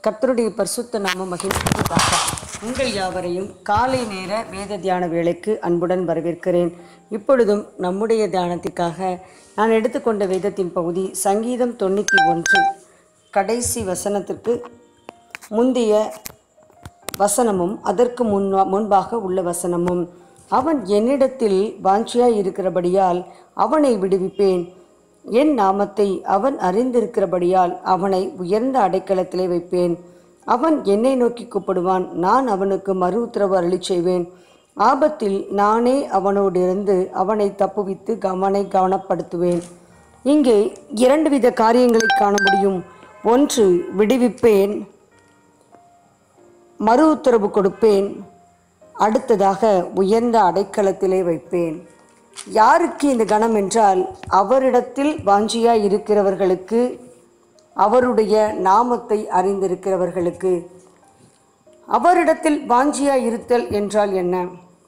கர்த்தருடைய பரிசுத்த நாம மகிழ்ச்சிக்காக உங்கள் யாவரையும் காலை நேர வேத தியான வேளைக்கு அன்புடன் வரவேற்கிறேன் இப்பொழுதும் நம்முடைய தியானத்திற்காக நான் எடுத்துக்கொண்ட வேதத்தின் பகுதி சங்கீதம் தொண்ணூற்றி ஒன்று கடைசி வசனத்திற்கு முந்தைய வசனமும் அதற்கு முன் முன்பாக உள்ள வசனமும் அவன் என்னிடத்தில் வாஞ்சியாய் இருக்கிறபடியால் அவனை விடுவிப்பேன் என் நாமத்தை அவன் அறிந்திருக்கிறபடியால் அவனை உயர்ந்த அடைக்கலத்திலே வைப்பேன் அவன் என்னை நோக்கி கூப்பிடுவான் நான் அவனுக்கு மறு உத்தரவு அருளிச் செய்வேன் ஆபத்தில் நானே அவனோடிருந்து அவனை தப்புவித்து அவனை கவனப்படுத்துவேன் இங்கே இரண்டு வித காரியங்களை காண முடியும் ஒன்று விடுவிப்பேன் மறு உத்தரவு கொடுப்பேன் அடுத்ததாக உயர்ந்த அடைக்கலத்திலே வைப்பேன் யாருக்கு இந்த கணம் என்றால் அவரிடத்தில் வாஞ்சியாய் இருக்கிறவர்களுக்கு அவருடைய நாமத்தை அறிந்திருக்கிறவர்களுக்கு அவரிடத்தில் வாஞ்சியாய் இருத்தல் என்றால் என்ன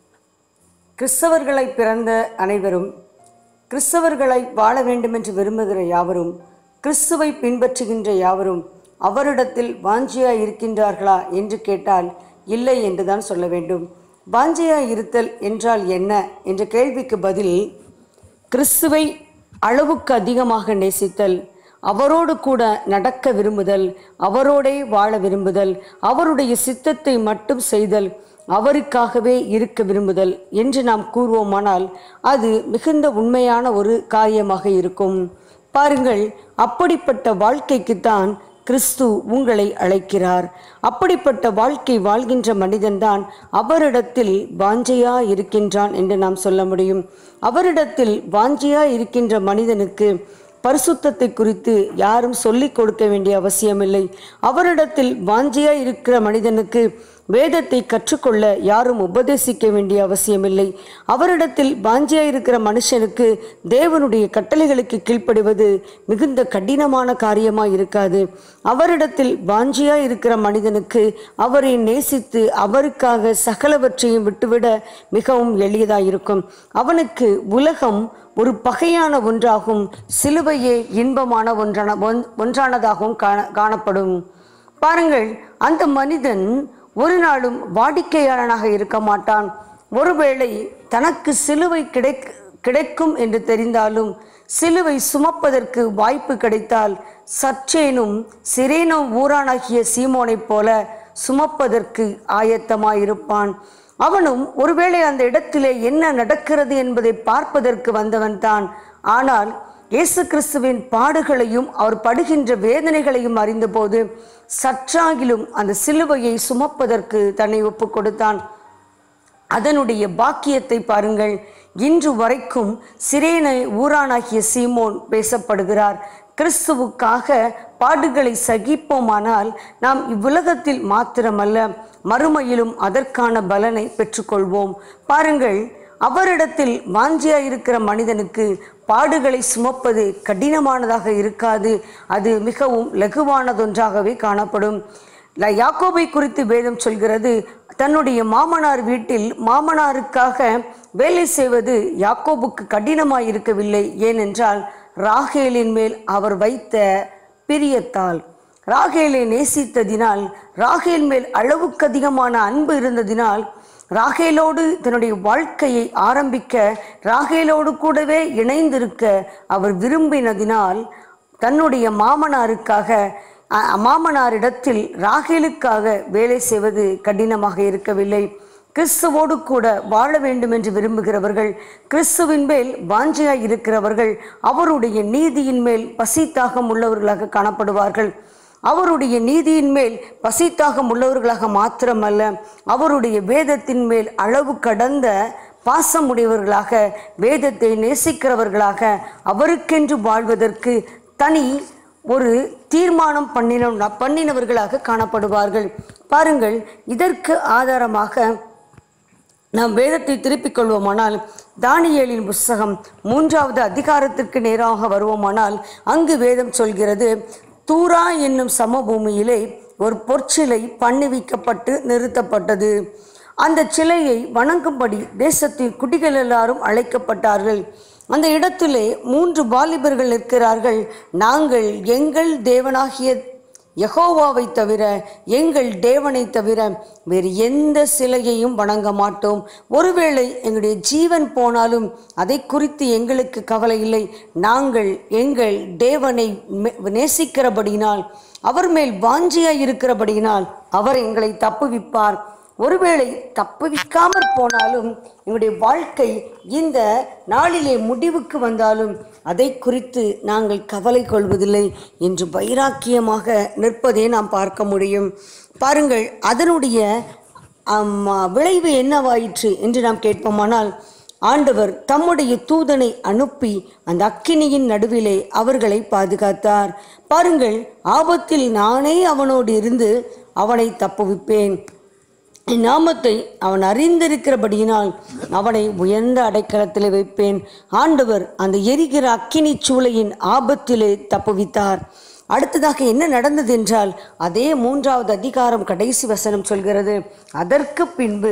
கிறிஸ்தவர்களை பிறந்த அனைவரும் கிறிஸ்தவர்களை வாழ வேண்டுமென்று விரும்புகிற யாவரும் கிறிஸ்துவை பின்பற்றுகின்ற யாவரும் அவரிடத்தில் வாஞ்சியாய் இருக்கின்றார்களா என்று கேட்டால் இல்லை என்றுதான் சொல்ல வேண்டும் வாஞ்சியாய் இருத்தல் என்றால் என்ன என்ற கேள்விக்கு பதில் கிறிஸ்துவை அளவுக்கு அதிகமாக நேசித்தல் அவரோடு கூட நடக்க விரும்புதல் அவரோடே வாழ விரும்புதல் அவருடைய சித்தத்தை மட்டும் செய்தல் அவருக்காகவே இருக்க விரும்புதல் என்று நாம் கூறுவோமானால் அது மிகுந்த உண்மையான ஒரு காரியமாக இருக்கும் பாருங்கள் அப்படிப்பட்ட வாழ்க்கைக்குத்தான் கிறிஸ்து உங்களை அழைக்கிறார் அப்படிப்பட்ட வாழ்க்கை வாழ்கின்ற மனிதன்தான் அவரிடத்தில் வாஞ்சையா இருக்கின்றான் என்று நாம் சொல்ல முடியும் அவரிடத்தில் வாஞ்சையா இருக்கின்ற மனிதனுக்கு பரிசுத்தத்தை குறித்து யாரும் சொல்லிக் கொடுக்க வேண்டிய அவசியமில்லை அவரிடத்தில் வாஞ்சியா இருக்கிற மனிதனுக்கு வேதத்தை கற்றுக்கொள்ள யாரும் உபதேசிக்க வேண்டிய அவசியமில்லை அவரிடத்தில் வாஞ்சியா இருக்கிற மனுஷனுக்கு தேவனுடைய கட்டளைகளுக்கு கீழ்ப்படிவது மிகுந்த கடினமான காரியமாக இருக்காது அவரிடத்தில் வாஞ்சியா இருக்கிற மனிதனுக்கு அவரை நேசித்து அவருக்காக சகலவற்றையும் விட்டுவிட மிகவும் எளியதாக இருக்கும் அவனுக்கு உலகம் ஒரு பகையான ஒன்றாகும் சிலுவையே இன்பமான ஒன்றான ஒன்- ஒன்றானதாகவும் காண காணப்படும் பாருங்கள் அந்த மனிதன் ஒரு நாளும் வாடிக்கையாளனாக இருக்க மாட்டான் ஒருவேளை தனக்கு சிலுவை கிடைக் கிடைக்கும் என்று தெரிந்தாலும் சிலுவை சுமப்பதற்கு வாய்ப்பு கிடைத்தால் சற்றேனும் சிரேனோ ஊரானாகிய சீமோனைப் போல சுமப்பதற்கு ஆயத்தமாயிருப்பான் அவனும் ஒருவேளை அந்த இடத்திலே என்ன நடக்கிறது என்பதை பார்ப்பதற்கு வந்தவன்தான் ஆனால் இயேசு கிறிஸ்துவின் பாடுகளையும் அவர் படுகின்ற வேதனைகளையும் அறிந்தபோது சற்றாகிலும் அந்த சிலுவையை சுமப்பதற்கு தன்னை ஒப்புக் கொடுத்தான் அதனுடைய பாக்கியத்தை பாருங்கள் இன்று வரைக்கும் சிரேனை ஊரானாகிய சீமோன் பேசப்படுகிறார் கிறிஸ்துவுக்காக பாடுகளை சகிப்போமானால் நாம் இவ்வுலகத்தில் மாத்திரமல்ல மறுமையிலும் அதற்கான பலனை பெற்றுக்கொள்வோம் பாருங்கள் அவரிடத்தில் வாஞ்சியா இருக்கிற மனிதனுக்கு பாடுகளை சுமப்பது கடினமானதாக இருக்காது அது மிகவும் லகுவானதொன்றாகவே காணப்படும் ல- யாக்கோபை குறித்து வேதம் சொல்கிறது தன்னுடைய மாமனார் வீட்டில் மாமனாருக்காக வேலை செய்வது யாக்கோபுக்கு கடினமாய் இருக்கவில்லை ஏனென்றால் ராகேலின் மேல் அவர் வைத்த பிரியத்தால் ராகேலை நேசித்ததினால் ராகேல் மேல் அளவுக்கு அதிகமான அன்பு இருந்ததினால் ராகேலோடு தன்னுடைய வாழ்க்கையை ஆரம்பிக்க ராகேலோடு கூடவே இணைந்திருக்க அவர் விரும்பினதினால் தன்னுடைய மாமனாருக்காக அ- மாமனாரிடத்தில் ராகேலுக்காக வேலை செய்வது கடினமாக இருக்கவில்லை கிறிஸ்துவோடு கூட வாழ வேண்டும் என்று விரும்புகிறவர்கள் கிறிஸ்துவின் மேல் வாஞ்சையாய் இருக்கிறவர்கள் அவருடைய நீதியின் மேல் பசித்தாகம் உள்ளவர்களாக காணப்படுவார்கள் அவருடைய நீதியின் மேல் பசித்தாகம் உள்ளவர்களாக மாத்திரமல்ல அவருடைய வேதத்தின் மேல் அளவு கடந்த பாசமுடையவர்களாக வேதத்தை நேசிக்கிறவர்களாக அவருக்கென்று வாழ்வதற்கு தனி ஒரு தீர்மானம் பண்ணின பண்ணினவர்களாக காணப்படுவார்கள் பாருங்கள் இதற்கு ஆதாரமாக நாம் வேதத்தை திருப்பிக் கொள்வோமானால் தானியேலின் புஸ்தகம் மூன்றாவது அதிகாரத்திற்கு நேராக வருவோமானால் அங்கு வேதம் சொல்கிறது தூரா என்னும் சமபூமியிலே ஒரு பொற்சிலை பண்ணுவிக்கப்பட்டு நிறுத்தப்பட்டது அந்த சிலையை வணங்கும்படி தேசத்தின் குடிகள் எல்லாரும் அழைக்கப்பட்டார்கள் அந்த இடத்திலே மூன்று வாலிபர்கள் நிற்கிறார்கள் நாங்கள் எங்கள் தேவனாகிய யெகோவாவை தவிர எங்கள் தேவனை தவிர வேறு எந்த சிலையையும் வணங்க மாட்டோம் ஒருவேளை எங்களுடைய ஜீவன் போனாலும் அதை குறித்து எங்களுக்கு கவலை இல்லை நாங்கள் எங்கள் தேவனை மெ- நேசிக்கிறபடியினால் அவர் மேல் வாஞ்சியாய் இருக்கிறபடியினால் அவர் எங்களை தப்புவிப்பார் ஒருவேளை தப்புவிக்காமற் போனாலும் எங்களுடைய வாழ்க்கை இந்த நாளிலே முடிவுக்கு வந்தாலும் அதை குறித்து நாங்கள் கவலை கொள்வதில்லை என்று வைராக்கியமாக நிற்பதை நாம் பார்க்க முடியும் பாருங்கள் அதனுடைய ஆம், விளைவு என்னவாயிற்று என்று நாம் கேட்போமானால் ஆண்டவர் தம்முடைய தூதனை அனுப்பி அந்த அக்கினியின் நடுவிலே அவர்களை பாதுகாத்தார் பாருங்கள் ஆபத்தில் நானே அவனோடு இருந்து அவனை தப்புவிப்பேன் என் நாமத்தை அவன் அறிந்திருக்கிறபடியினால் அவனை உயர்ந்த அடைக்கலத்தில் வைப்பேன் ஆண்டவர் அந்த எரிகிற அக்கினி சூளையின் ஆபத்திலே தப்புவித்தார் அடுத்ததாக என்ன நடந்தது என்றால் அதே மூன்றாவது அதிகாரம் கடைசி வசனம் சொல்கிறது அதற்கு பின்பு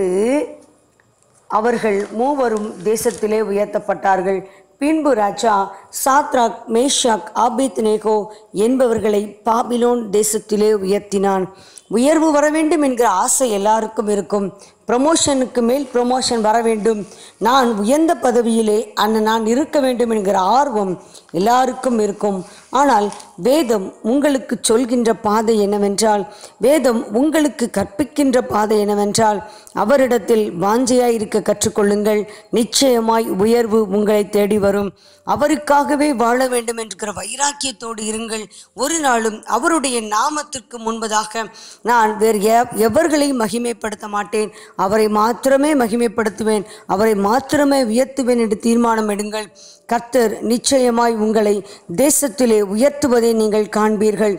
அவர்கள் மூவரும் தேசத்திலே உயர்த்தப்பட்டார்கள் பின்பு ராஜா சாத்ராக் மேஷாக் ஆபேத் நேகோ என்பவர்களை பாபிலோன் தேசத்திலே உயர்த்தினான் உயர்வு வர வேண்டும் என்கிற ஆசை எல்லாருக்கும் இருக்கும் ப்ரமோஷனுக்கு மேல் ப்ரமோஷன் வர வேண்டும் நான் உயர்ந்த பதவியிலே அண்ணன் நான் இருக்க வேண்டும் என்கிற ஆர்வம் எல்லாருக்கும் இருக்கும் ஆனால் வேதம் உங்களுக்கு சொல்கின்ற பாதை என்னவென்றால் வேதம் உங்களுக்கு கற்பிக்கின்ற பாதை என்னவென்றால் அவரிடத்தில் வாஞ்சையாய் இருக்க கற்றுக்கொள்ளுங்கள் நிச்சயமாய் உயர்வு உங்களை தேடி வரும் அவருக்காகவே வாழ வேண்டும் என்கிற வைராக்கியத்தோடு இருங்கள் ஒரு நாளும் அவருடைய நாமத்திற்கு முன்பதாக நான் வேறு எவ்- எவர்களையும் மகிமைப்படுத்த மாட்டேன் அவரை மாத்திரமே மகிமைப்படுத்துவேன் அவரை மாத்திரமே உயர்த்துவேன் என்று தீர்மானம் எடுங்கள் கர்த்தர் நிச்சயமாய் உங்களை தேசத்திலே உயர்த்துவதை நீங்கள் காண்பீர்கள்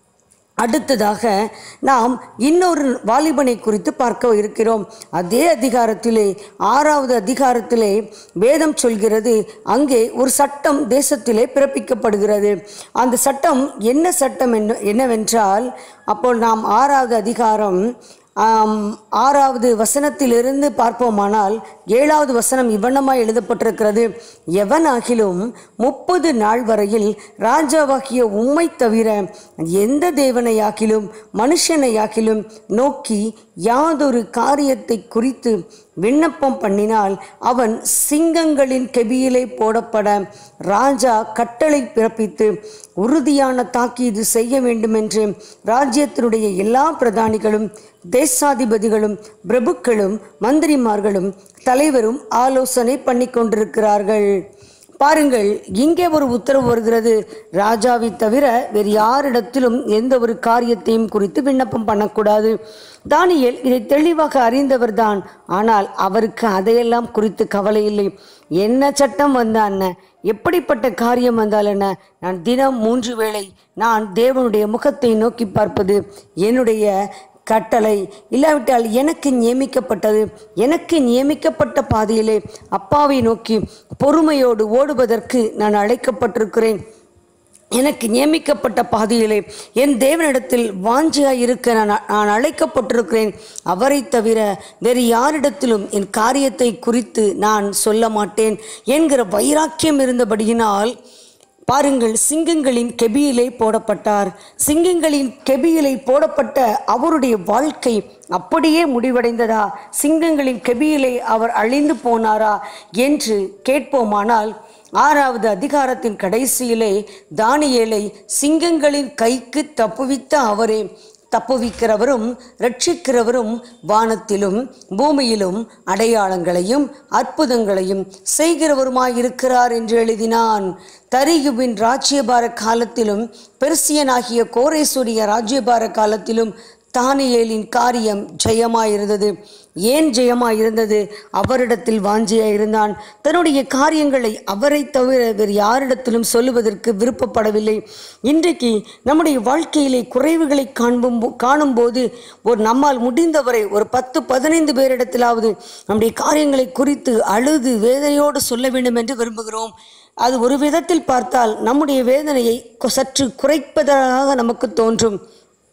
அடுத்ததாக நாம் இன்னொரு வாலிபனை குறித்து பார்க்க இருக்கிறோம் அதே அதிகாரத்திலே ஆறாவது அதிகாரத்திலே வேதம் சொல்கிறது அங்கே ஒரு சட்டம் தேசத்திலே பிறப்பிக்கப்படுகிறது அந்த சட்டம் என்ன சட்டம் என்ன என்னவென்றால் அப்போ நாம் ஆறாவது அதிகாரம் ஆம், ஆறாவது வசனத்திலிருந்து பார்ப்போமானால் ஏழாவது வசனம் இவ்வண்ணமாய் எழுதப்பட்டிருக்கிறது எவனாகிலும் முப்பது நாள் வரையில் ராஜாவாகிய உம்மை தவிர எந்த தேவனையாகிலும் மனுஷனையாகிலும் நோக்கி யாதொரு காரியத்தை குறித்து விண்ணப்பம் பண்ணினால் அவன் சிங்கங்களின் கெபியிலே போடப்பட ராஜா கட்டளை பிறப்பித்து உறுதியான தாக்கீது செய்ய வேண்டுமென்று ராஜ்யத்தினுடைய எல்லா பிரதானிகளும் தேசாதிபதிகளும் பிரபுக்களும் மந்திரிமார்களும் தலைவரும் ஆலோசனை பண்ணி கொண்டிருக்கிறார்கள் பாருங்கள் இங்கே ஒரு உத்தரவு வருகிறது ராஜாவை தவிர வேறு யாரிடத்திலும் எந்த ஒரு காரியத்தையும் குறித்து விண்ணப்பம் பண்ணக்கூடாது தானியேல் இதை தெளிவாக அறிந்தவர்தான் ஆனால் அவருக்கு அதையெல்லாம் குறித்து கவலை இல்லை என்ன சட்டம் வந்தா என்ன எப்படிப்பட்ட காரியம் வந்தால் என்ன நான் தினம் மூன்று வேளை நான் தேவனுடைய முகத்தை நோக்கி பார்ப்பது என்னுடைய கட்டளை இல்லாவிட்டால் எனக்கு நியமிக்கப்பட்டது எனக்கு நியமிக்கப்பட்ட பாதையிலே அப்பாவை நோக்கி பொறுமையோடு ஓடுவதற்கு நான் அழைக்கப்பட்டிருக்கிறேன் எனக்கு நியமிக்கப்பட்ட பாதையிலே என் தேவனிடத்தில் வாஞ்சியாய் இருக்க நான் நான் அழைக்கப்பட்டிருக்கிறேன் அவரை தவிர வேறு யாரிடத்திலும் என் காரியத்தை குறித்து நான் சொல்ல மாட்டேன் என்கிற வைராக்கியம் இருந்தபடியினால் பாருங்கள் சிங்கங்களின் கெபியிலே போடப்பட்டார் சிங்கங்களின் கெபியிலே போடப்பட்ட அவருடைய வாழ்க்கை அப்படியே முடிவடைந்ததா சிங்கங்களின் கெபியிலே அவர் அழிந்து போனாரா என்று கேட்போமானால் ஆறாவது அதிகாரத்தின் கடைசியிலே தானியேலை சிங்கங்களின் கைக்கு தப்புவித்த அவரே தப்புவிக்கிறவரும் ரட்சிக்கிறவரும் வானத்திலும் பூமியிலும் அடையாளங்களையும் அற்புதங்களையும் செய்கிறவருமாயிருக்கிறார் என்று எழுதினான் தரியுவின் ராஜ்யபார காலத்திலும் பெர்சியனாகிய கோரேசுடைய ராஜ்யபார காலத்திலும் தானியேலின் காரியம் ஜெயமாயிருந்தது ஏன் ஜெயமாயிருந்தது அவரிடத்தில் வாஞ்சியாயிருந்தான் தன்னுடைய காரியங்களை அவரை தவிர வேறு யாரிடத்திலும் சொல்லுவதற்கு விருப்பப்படவில்லை இன்றைக்கு நம்முடைய வாழ்க்கையிலே குறைவுகளை காண்பும் காணும்போது ஒரு நம்மால் முடிந்தவரை ஒரு பத்து பதினைந்து பேரிடத்திலாவது நம்முடைய காரியங்களை குறித்து அழுது வேதனையோடு சொல்ல வேண்டும் என்று விரும்புகிறோம் அது ஒரு விதத்தில் பார்த்தால் நம்முடைய வேதனையை கொ- சற்று குறைப்பதாக நமக்கு தோன்றும்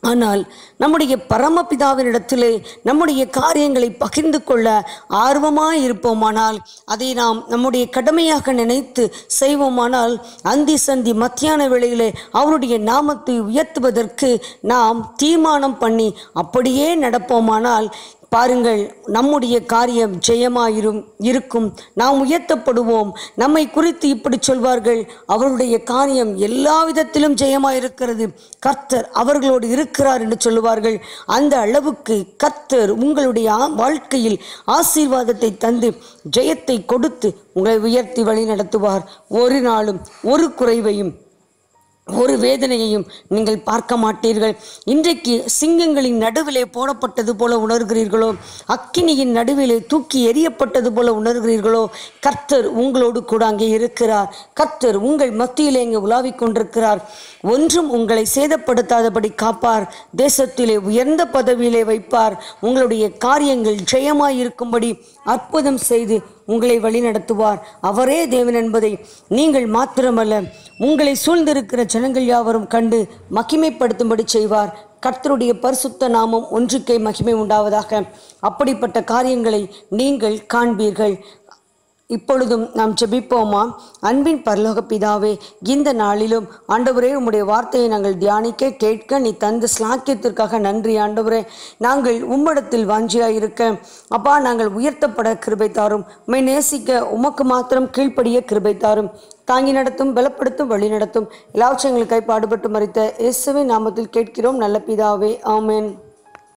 ஆனால் நம்முடைய பரமபிதாவினிடத்திலே நம்முடைய காரியங்களை பகிர்ந்து கொள்ள ஆர்வமாய் இருப்போமானால் அதை நாம் நம்முடைய கடமையாக நினைத்து செய்வோமானால் அந்தி சந்தி மத்தியான வேளையிலே அவருடைய நாமத்தை உயர்த்துவதற்கு நாம் தீர்மானம் பண்ணி அப்படியே நடப்போமானால் பாருங்கள் நம்முடைய காரியம் ஜெயமாயிரும் இருக்கும் நாம் உயர்த்தப்படுவோம் நம்மை குறித்து இப்படி சொல்வார்கள் அவருடைய காரியம் எல்லா விதத்திலும் ஜெயமாயிருக்கிறது கர்த்தர் அவர்களோடு இருக்கிறார் என்று சொல்லுவார்கள் அந்த அளவுக்கு கர்த்தர் உங்களுடைய ஆ- வாழ்க்கையில் ஆசீர்வாதத்தை தந்து ஜெயத்தை கொடுத்து உங்களை உயர்த்தி வழி நடத்துவார் ஒரு நாளும் ஒரு குறைவையும் ஒரு வேதனையையும் நீங்கள் பார்க்க மாட்டீர்கள் இன்றைக்கு சிங்கங்களின் நடுவிலே போடப்பட்டது போல உணர்கிறீர்களோ அக்கினியின் நடுவிலே தூக்கி எறியப்பட்டது போல உணர்கிறீர்களோ கர்த்தர் உங்களோடு கூட அங்கே இருக்கிறார் கர்த்தர் உங்கள் மத்தியிலே இங்கே உலாவிக் கொண்டிருக்கிறார் ஒன்றும் உங்களை சேதப்படுத்தாதபடி காப்பார் தேசத்திலே உயர்ந்த பதவியிலே வைப்பார் உங்களுடைய காரியங்கள் ஜெயமாய் இருக்கும்படி அற்புதம் செய்து உங்களை வழிநடத்துவார் அவரே தேவன் என்பதை நீங்கள் மாத்திரமல்ல உங்களை சூழ்ந்திருக்கிற ஜனங்கள் யாவரும் கண்டு மகிமைப்படுத்தும்படி செய்வார் கர்த்தருடைய பரிசுத்த நாமம் ஒன்றுக்கே மகிமை உண்டாவதாக அப்படிப்பட்ட காரியங்களை நீங்கள் காண்பீர்கள் இப்பொழுதும் நாம் ஜெபிப்போமா அன்பின் பரலோக பிதாவே இந்த நாளிலும் ஆண்டவரே உம்முடைய வார்த்தையை நாங்கள் தியானிக்க கேட்க நீ தந்த ஸ்லாக்கியத்திற்காக நன்றி ஆண்டவரே நாங்கள் உம்மிடத்தில் வாஞ்சியாய் இருக்க அப்பா நாங்கள் உயர்த்தப்பட கிருபை தாரும் உம்மை நேசிக்க உமக்கு மாத்திரம் கீழ்ப்படிய கிருபை தாரும் தாங்கி நடத்தும் பலப்படுத்தும் வழி நடத்தும் எல்லாவற்றையும் எங்களுக்காய் பாடுபட்டு மறித்த இயேசுவின் நாமத்தில் கேட்கிறோம் நல்ல பிதாவே ஆமென்